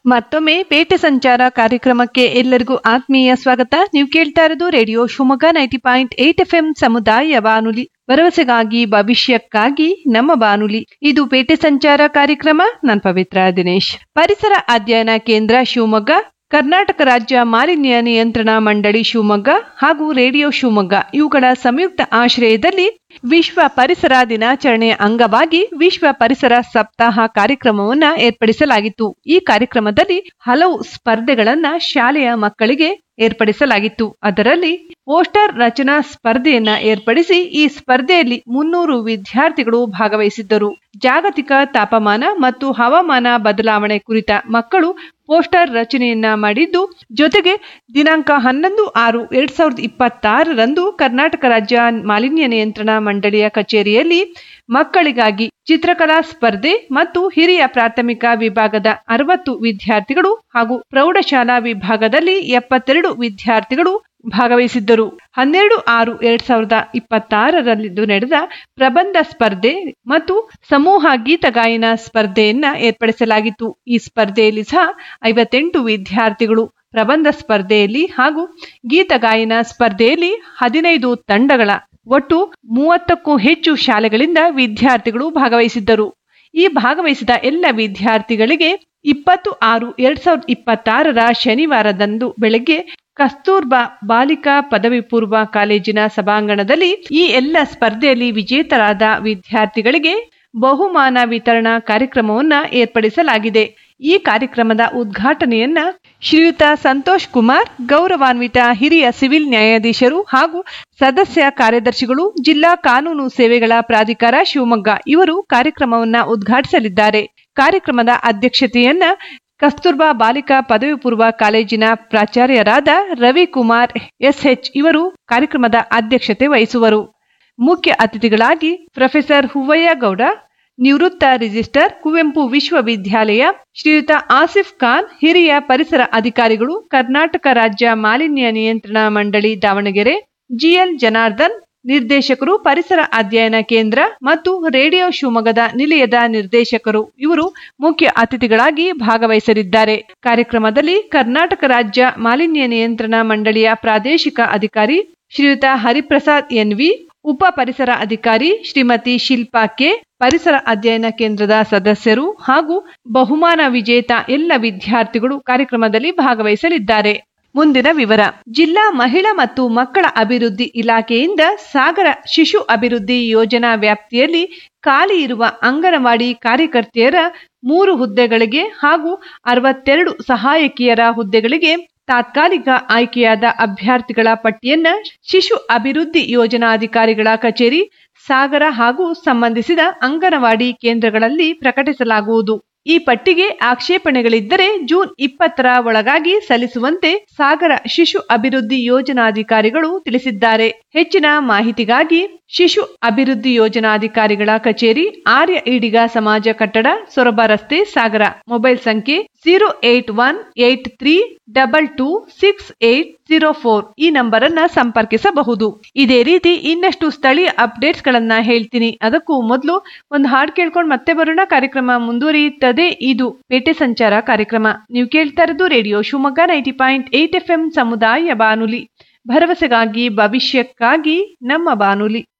ಮತ್ತೊಮ್ಮೆ ಪೇಟೆ ಸಂಚಾರ ಕಾರ್ಯಕ್ರಮಕ್ಕೆ ಎಲ್ಲರಿಗೂ ಆತ್ಮೀಯ ಸ್ವಾಗತ ನೀವು ಕೇಳ್ತಾ ಇರೋದು radio Shivamogga ninety point eight F M ಸಮುದಾಯ ಬಾನುಲಿ ಭರವಸೆಗಾಗಿ ಭವಿಷ್ಯಕ್ಕಾಗಿ ನಮ್ಮ ಬಾನುಲಿ ಇದು ಪೇಟೆ ಸಂಚಾರ ಕಾರ್ಯಕ್ರಮ ನಾನ್ ಪವಿತ್ರ ದಿನೇಶ್ ಪರಿಸರ ಅಧ್ಯಯನ ಕೇಂದ್ರ ಶಿವಮೊಗ್ಗ ಕರ್ನಾಟಕ ರಾಜ್ಯ ಮಾಲಿನ್ಯ ನಿಯಂತ್ರಣ ಮಂಡಳಿ ಶಿವಮೊಗ್ಗ ಹಾಗೂ ರೇಡಿಯೋ ಶಿವಮೊಗ್ಗ ಇವುಗಳ ಸಂಯುಕ್ತ ಆಶ್ರಯದಲ್ಲಿ ವಿಶ್ವ ಪರಿಸರ ದಿನಾಚರಣೆಯ ಅಂಗವಾಗಿ ವಿಶ್ವ ಪರಿಸರ ಸಪ್ತಾಹ ಕಾರ್ಯಕ್ರಮವನ್ನ ಏರ್ಪಡಿಸಲಾಗಿತ್ತು ಈ ಕಾರ್ಯಕ್ರಮದಲ್ಲಿ ಹಲವು ಸ್ಪರ್ಧೆಗಳನ್ನ ಶಾಲೆಯ ಮಕ್ಕಳಿಗೆ ಏರ್ಪಡಿಸಲಾಗಿತ್ತು ಅದರಲ್ಲಿ ಪೋಸ್ಟರ್ ರಚನಾ ಸ್ಪರ್ಧೆಯನ್ನ ಏರ್ಪಡಿಸಿ ಈ ಸ್ಪರ್ಧೆಯಲ್ಲಿ ಮುನ್ನೂರು ವಿದ್ಯಾರ್ಥಿಗಳು ಭಾಗವಹಿಸಿದ್ದರು ಜಾಗತಿಕ ತಾಪಮಾನ ಮತ್ತು ಹವಾಮಾನ ಬದಲಾವಣೆ ಕುರಿತ ಮಕ್ಕಳು ಪೋಸ್ಟರ್ ರಚನೆಯನ್ನ ಮಾಡಿದ್ದು ಜೊತೆಗೆ ದಿನಾಂಕ ಹನ್ನೊಂದು ಆರು ಎರಡ್ ಸಾವಿರದ ಇಪ್ಪತ್ತಾರರಂದು ಕರ್ನಾಟಕ ರಾಜ್ಯ ಮಾಲಿನ್ಯ ನಿಯಂತ್ರಣ ಮಂಡಳಿಯ ಕಚೇರಿಯಲ್ಲಿ ಮಕ್ಕಳಿಗಾಗಿ ಚಿತ್ರಕಲಾ ಸ್ಪರ್ಧೆ ಮತ್ತು ಹಿರಿಯ ಪ್ರಾಥಮಿಕ ವಿಭಾಗದ ಅರವತ್ತು ವಿದ್ಯಾರ್ಥಿಗಳು ಹಾಗೂ ಪ್ರೌಢಶಾಲಾ ವಿಭಾಗದಲ್ಲಿ ಎಪ್ಪತ್ತೆರಡು ವಿದ್ಯಾರ್ಥಿಗಳು ಭಾಗವಹಿಸಿದ್ದರು ಹನ್ನೆರಡು ಆರು ಎರಡ್ ಸಾವಿರದ ಇಪ್ಪತ್ತಾರರಲ್ಲಿಂದು ನಡೆದ ಪ್ರಬಂಧ ಸ್ಪರ್ಧೆ ಮತ್ತು ಸಮೂಹ ಗೀತಗಾಯನ ಸ್ಪರ್ಧೆಯನ್ನ ಏರ್ಪಡಿಸಲಾಗಿತ್ತು ಈ ಸ್ಪರ್ಧೆಯಲ್ಲಿ ಸಹ ಐವತ್ತೆಂಟು ವಿದ್ಯಾರ್ಥಿಗಳು ಪ್ರಬಂಧ ಸ್ಪರ್ಧೆಯಲ್ಲಿ ಹಾಗೂ ಗೀತಗಾಯನ ಸ್ಪರ್ಧೆಯಲ್ಲಿ ಹದಿನೈದು ತಂಡಗಳ ಒಟ್ಟು ಮೂವತ್ತಕ್ಕೂ ಹೆಚ್ಚು ಶಾಲೆಗಳಿಂದ ವಿದ್ಯಾರ್ಥಿಗಳು ಭಾಗವಹಿಸಿದ್ದರು ಈ ಭಾಗವಹಿಸಿದ ಎಲ್ಲ ವಿದ್ಯಾರ್ಥಿಗಳಿಗೆ ಇಪ್ಪತ್ತು ಆರು ಎರಡ್ ಸಾವಿರದ ಇಪ್ಪತ್ತಾರರ ಶನಿವಾರದಂದು ಬೆಳಗ್ಗೆ ಕಸ್ತೂರ್ಬಾ ಬಾಲಿಕಾ ಪದವಿ ಪೂರ್ವ ಕಾಲೇಜಿನ ಸಭಾಂಗಣದಲ್ಲಿ ಈ ಎಲ್ಲ ಸ್ಪರ್ಧೆಯಲ್ಲಿ ವಿಜೇತರಾದ ವಿದ್ಯಾರ್ಥಿಗಳಿಗೆ ಬಹುಮಾನ ವಿತರಣಾ ಕಾರ್ಯಕ್ರಮವನ್ನ ಏರ್ಪಡಿಸಲಾಗಿದೆ ಈ ಕಾರ್ಯಕ್ರಮದ ಉದ್ಘಾಟನೆಯನ್ನ ಶ್ರೀಯುತ ಸಂತೋಷ್ ಕುಮಾರ್ ಗೌರವಾನ್ವಿತ ಹಿರಿಯ ಸಿವಿಲ್ ನ್ಯಾಯಾಧೀಶರು ಹಾಗೂ ಸದಸ್ಯ ಕಾರ್ಯದರ್ಶಿಗಳು ಜಿಲ್ಲಾ ಕಾನೂನು ಸೇವೆಗಳ ಪ್ರಾಧಿಕಾರ ಶಿವಮೊಗ್ಗ ಇವರು ಕಾರ್ಯಕ್ರಮವನ್ನ ಉದ್ಘಾಟಿಸಲಿದ್ದಾರೆ ಕಾರ್ಯಕ್ರಮದ ಅಧ್ಯಕ್ಷತೆಯನ್ನ ಕಸ್ತೂರ್ಬಾ ಬಾಲಿಕಾ ಪದವಿ ಪೂರ್ವ ಕಾಲೇಜಿನ ಪ್ರಾಚಾರ್ಯರಾದ ರವಿಕುಮಾರ್ ಎಸ್ಎಚ್ ಇವರು ಕಾರ್ಯಕ್ರಮದ ಅಧ್ಯಕ್ಷತೆ ವಹಿಸುವರು ಮುಖ್ಯ ಅತಿಥಿಗಳಾಗಿ ಪ್ರೊಫೆಸರ್ ಹುವಯ್ಯ ಗೌಡ ನಿವೃತ್ತ ರಿಜಿಸ್ಟರ್ ಕುವೆಂಪು ವಿಶ್ವವಿದ್ಯಾಲಯ ಶ್ರೀಯುತ ಆಸಿಫ್ ಖಾನ್ ಹಿರಿಯ ಪರಿಸರ ಅಧಿಕಾರಿಗಳು ಕರ್ನಾಟಕ ರಾಜ್ಯ ಮಾಲಿನ್ಯ ನಿಯಂತ್ರಣ ಮಂಡಳಿ ದಾವಣಗೆರೆ ಜಿಎಲ್ ಜನಾರ್ದನ್ ನಿರ್ದೇಶಕರು ಪರಿಸರ ಅಧ್ಯಯನ ಕೇಂದ್ರ ಮತ್ತು ರೇಡಿಯೋ ಶಿವಮೊಗ್ಗದ ನಿಲಯದ ನಿರ್ದೇಶಕರು ಇವರು ಮುಖ್ಯ ಅತಿಥಿಗಳಾಗಿ ಭಾಗವಹಿಸಲಿದ್ದಾರೆ ಕಾರ್ಯಕ್ರಮದಲ್ಲಿ ಕರ್ನಾಟಕ ರಾಜ್ಯ ಮಾಲಿನ್ಯ ನಿಯಂತ್ರಣ ಮಂಡಳಿಯ ಪ್ರಾದೇಶಿಕ ಅಧಿಕಾರಿ ಶ್ರೀಯುತ ಹರಿಪ್ರಸಾದ್ ಎನ್ವಿ ಉಪ ಪರಿಸರ ಅಧಿಕಾರಿ ಶ್ರೀಮತಿ ಶಿಲ್ಪಾ ಕೆ ಪರಿಸರ ಅಧ್ಯಯನ ಕೇಂದ್ರದ ಸದಸ್ಯರು ಹಾಗೂ ಬಹುಮಾನ ವಿಜೇತ ಎಲ್ಲ ವಿದ್ಯಾರ್ಥಿಗಳು ಕಾರ್ಯಕ್ರಮದಲ್ಲಿ ಭಾಗವಹಿಸಲಿದ್ದಾರೆ ಮುಂದಿನ ವಿವರ ಜಿಲ್ಲಾ ಮಹಿಳಾ ಮತ್ತು ಮಕ್ಕಳ ಅಭಿವೃದ್ಧಿ ಇಲಾಖೆಯಿಂದ ಸಾಗರ ಶಿಶು ಅಭಿವೃದ್ಧಿ ಯೋಜನಾ ವ್ಯಾಪ್ತಿಯಲ್ಲಿ ಖಾಲಿ ಇರುವ ಅಂಗನವಾಡಿ ಕಾರ್ಯಕರ್ತೆಯರ ಮೂರು ಹುದ್ದೆಗಳಿಗೆ ಹಾಗೂ ಅರವತ್ತೆರಡು ಸಹಾಯಕಿಯರ ಹುದ್ದೆಗಳಿಗೆ ತಾತ್ಕಾಲಿಕ ಆಯ್ಕೆಯಾದ ಅಭ್ಯರ್ಥಿಗಳ ಪಟ್ಟಿಯನ್ನ ಶಿಶು ಅಭಿವೃದ್ಧಿ ಯೋಜನಾಧಿಕಾರಿಗಳ ಕಚೇರಿ ಸಾಗರ ಹಾಗೂ ಸಂಬಂಧಿಸಿದ ಅಂಗನವಾಡಿ ಕೇಂದ್ರಗಳಲ್ಲಿ ಪ್ರಕಟಿಸಲಾಗುವುದು ಈ ಪಟ್ಟಿಗೆ ಆಕ್ಷೇಪಣೆಗಳಿದ್ದರೆ ಜೂನ್ ಇಪ್ಪತ್ತರ ಒಳಗಾಗಿ ಸಲ್ಲಿಸುವಂತೆ ಸಾಗರ ಶಿಶು ಅಭಿವೃದ್ಧಿ ಯೋಜನಾಧಿಕಾರಿಗಳು ತಿಳಿಸಿದ್ದಾರೆ ಹೆಚ್ಚಿನ ಮಾಹಿತಿಗಾಗಿ ಶಿಶು ಅಭಿವೃದ್ಧಿ ಯೋಜನಾಧಿಕಾರಿಗಳ ಕಚೇರಿ ಆರ್ಯ ಈಡಿಗ ಸಮಾಜ ಕಟ್ಟಡ ಸೊರಬ ರಸ್ತೆ ಸಾಗರ ಮೊಬೈಲ್ ಸಂಖ್ಯೆ zero eight one eight three double two six eight zero four ಈ ನಂಬರ್ ಅನ್ನ ಸಂಪರ್ಕಿಸಬಹುದು ಇದೇ ರೀತಿ ಇನ್ನಷ್ಟು ಸ್ಥಳೀಯ ಅಪ್ಡೇಟ್ಸ್ ಗಳನ್ನ ಹೇಳ್ತೀನಿ ಅದಕ್ಕೂ ಮೊದಲು ಒಂದು ಹಾಡು ಕೇಳ್ಕೊಂಡು ಮತ್ತೆ ಬರೋಣ ಕಾರ್ಯಕ್ರಮ ಮುಂದುವರಿಯುತ್ತದೆ ಇದು ಪೇಟೆ ಸಂಚಾರ ಕಾರ್ಯಕ್ರಮ ನೀವು ಕೇಳ್ತಾ ಇರೋದು radio Shivamogga ninety point eight F M ಸಮುದಾಯ ಬಾನುಲಿ ಭರವಸೆಗಾಗಿ ಭವಿಷ್ಯಕ್ಕಾಗಿ ನಮ್ಮ ಬಾನುಲಿ